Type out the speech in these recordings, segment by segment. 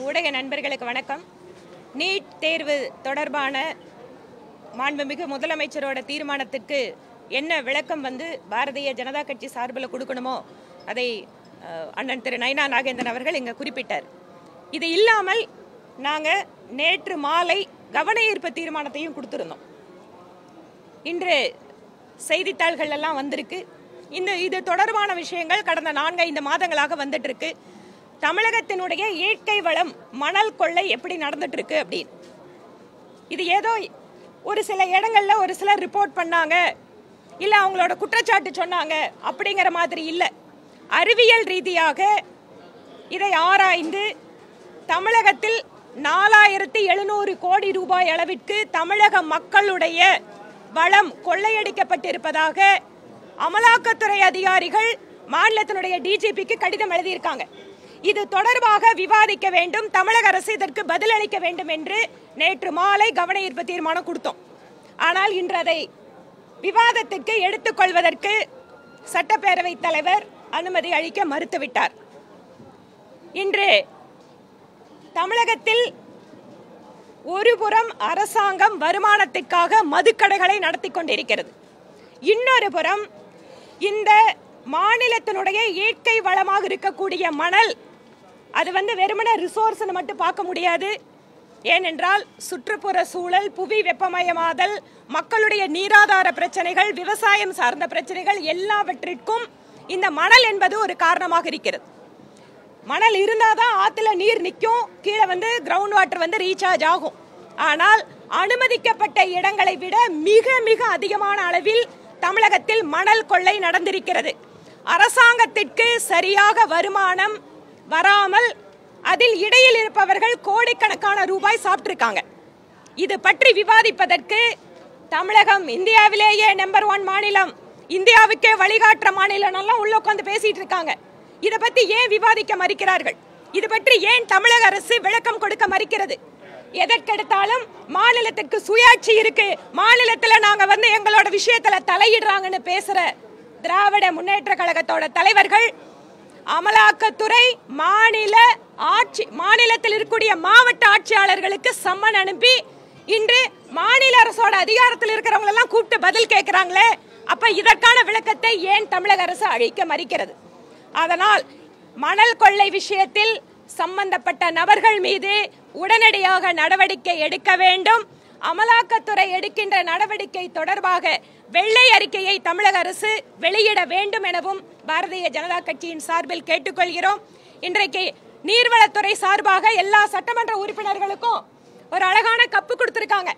ஊடக நண்பர்களுக்கு வணக்கம் நீட் தேர்வு தொடர்பான மாண்புமிகு முதலமைச்சரோட தீர்மானத்திற்கு என்ன விளக்கம் வந்து பாரதிய ஜனதா கட்சி சார்பில் கொடுக்கணுமோ அதை அஹ், அண்ணன் திரு நயனா நாகேந்திரன் அவர்கள் இங்கே குறிப்பிட்டார் இது இல்லாமல் நாங்கள் நேற்று மாலை கவன ஈர்ப்பு தீர்மானத்தையும் கொடுத்துருந்தோம் இன்று செய்தித்தாள்கள் எல்லாம் வந்திருக்கு இந்த இது தொடர்பான விஷயங்கள் கடந்த நான்கு ஐந்து மாதங்களாக வந்துட்டு இருக்கு தமிழகத்தினுடைய இயற்கை வளம் மணல் கொள்ளை எப்படி நடந்துட்டு இருக்கு அப்படின்னு இது ஏதோ ஒரு சில இடங்கள்ல ஒரு சிலர் ரிப்போர்ட் பண்ணாங்க இல்ல அவங்களோட குற்றச்சாட்டு சொன்னாங்க அப்படிங்கிற மாதிரி இல்ல அறிவியல் ரீதியாக இதை ஆராய்ந்து தமிழகத்தில் நாலாயிரத்தி எழுநூறு கோடி ரூபாய் அளவிற்கு தமிழக மக்களுடைய வளம் கொள்ளையடிக்கப்பட்டிருப்பதாக அமலாக்கத்துறை அதிகாரிகள் மாநிலத்தினுடைய டிஜிபிக்கு கடிதம் எழுதியிருக்காங்க இது தொடர்பாக விவாதிக்க வேண்டும் தமிழக அரசு இதற்கு பதிலளிக்க வேண்டும் என்று நேற்று மாலை கவன ஈர்ப்பு தீர்மானம் கொடுத்தோம் ஆனால் இன்று அதை விவாதத்திற்கு எடுத்துக்கொள்வதற்கு சட்டப்பேரவைத் தலைவர் அனுமதி அளிக்க மறுத்துவிட்டார் இன்று தமிழகத்தில் ஒருபுறம் அரசாங்கம் வருமானத்திற்காக மதுக்கடைகளை நடத்தி கொண்டிருக்கிறது இன்னொரு புறம் இந்த மாநிலத்தினுடைய இயற்கை வளமாக இருக்கக்கூடிய மணல் அது வந்து வெறுமனே ரிசோர்ஸ்னு மட்டும் பார்க்க முடியாது ஏனென்றால் சுற்றுப்புற சூழல் புவி வெப்பமயமாதல் மக்களுடைய நீராதார பிரச்சனைகள் விவசாயம் சார்ந்த பிரச்சனைகள் எல்லாவற்றிற்கும் இந்த மணல் என்பது ஒரு காரணமாக இருக்கிறது மணல் இருந்தால் தான் ஆற்றுல நீர் நிற்கும் கீழே வந்து கிரவுண்ட் வாட்டர் வந்து ரீசார்ஜ் ஆகும் ஆனால் அனுமதிக்கப்பட்ட இடங்களை விட மிக மிக அதிகமான அளவில் தமிழகத்தில் மணல் கொள்ளை நடந்திருக்கிறது அரசாங்கத்திற்கு சரியாக வருமானம் வராமல் அதில் இடையில் இருப்பவர்கள் கோடிக்கணக்கான ரூபாய் சாப்பிட்டிருக்காங்க இது பற்றி விவாதிப்பதற்கு தமிழகம் இந்தியாவிலேயே நம்பர் ஒன் மாநிலம் இந்தியாவுக்கே வழிகாட்டுற மாநிலம் எல்லாம் உள்ள உட்காந்து பேசிட்டு இருக்காங்க இதை பத்தி ஏன் விவாதிக்க மறுக்கிறார்கள் இது பற்றி ஏன் தமிழக அரசு விளக்கம் கொடுக்க மறுக்கிறது எதற்கெடுத்தாலும் மாநிலத்திற்கு சுயாட்சி இருக்கு மாநிலத்துல நாங்க வந்து எங்களோட விஷயத்துல தலையிடுறாங்கன்னு பேசுற திராவிட முன்னேற்ற கழகத்தோட தலைவர்கள் அமலாக்கத்துறை மாநில ஆட்சி மாநிலத்தில் இருக்கக்கூடிய மாவட்ட ஆட்சியாளர்களுக்கு சம்மன் அனுப்பி இன்று மாநில அரசோட அதிகாரத்தில் இருக்கிறவங்க எல்லாம் கூப்பிட்டு பதில் கேட்கிறாங்களே அப்ப இதற்கான விளக்கத்தை ஏன் தமிழக அரசு அளிக்க மறுக்கிறது அதனால் மணல் கொள்ளை விஷயத்தில் சம்பந்தப்பட்ட நபர்கள் மீது உடனடியாக நடவடிக்கை எடுக்க வேண்டும் அமலாக்கத்துறை எடுக்கின்ற நடவடிக்கை தொடர்பாக வெள்ளை அறிக்கையை தமிழக அரசு வெளியிட வேண்டும் எனவும் பாரதிய ஜனதா கட்சியின் சார்பில் கேட்டுக்கொள்கிறோம் இன்றைக்கு நீர்வளத்துறை சார்பாக எல்லா சட்டமன்ற உறுப்பினர்களுக்கும் ஒரு அழகான கப்பு கொடுத்திருக்காங்க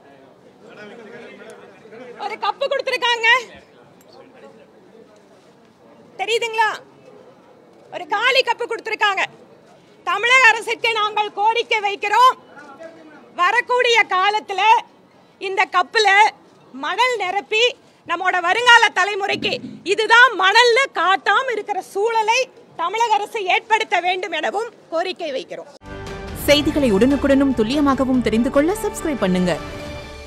ஒரு கப்பு கொடுத்திருக்காங்க தெரியுதுங்களா ஒரு காலி கப்பு கொடுத்திருக்காங்க தமிழக அரசுக்கு நாங்கள் கோரிக்கை வைக்கிறோம் வரக்கூடிய காலத்துல இந்த கப்புல மணல் நிரப்பி நம்மோட வருங்கால தலைமுறைக்கு இதுதான் மணல்னு காட்டாம இருக்கிற சூழலை தமிழக அரசு ஏற்படுத்த வேண்டும் எனவும் கோரிக்கை வைக்கிறோம் செய்திகளை உடனுக்குடனும் துல்லியமாகவும் தெரிந்து கொள்ள சப்ஸ்கிரைப் பண்ணுங்க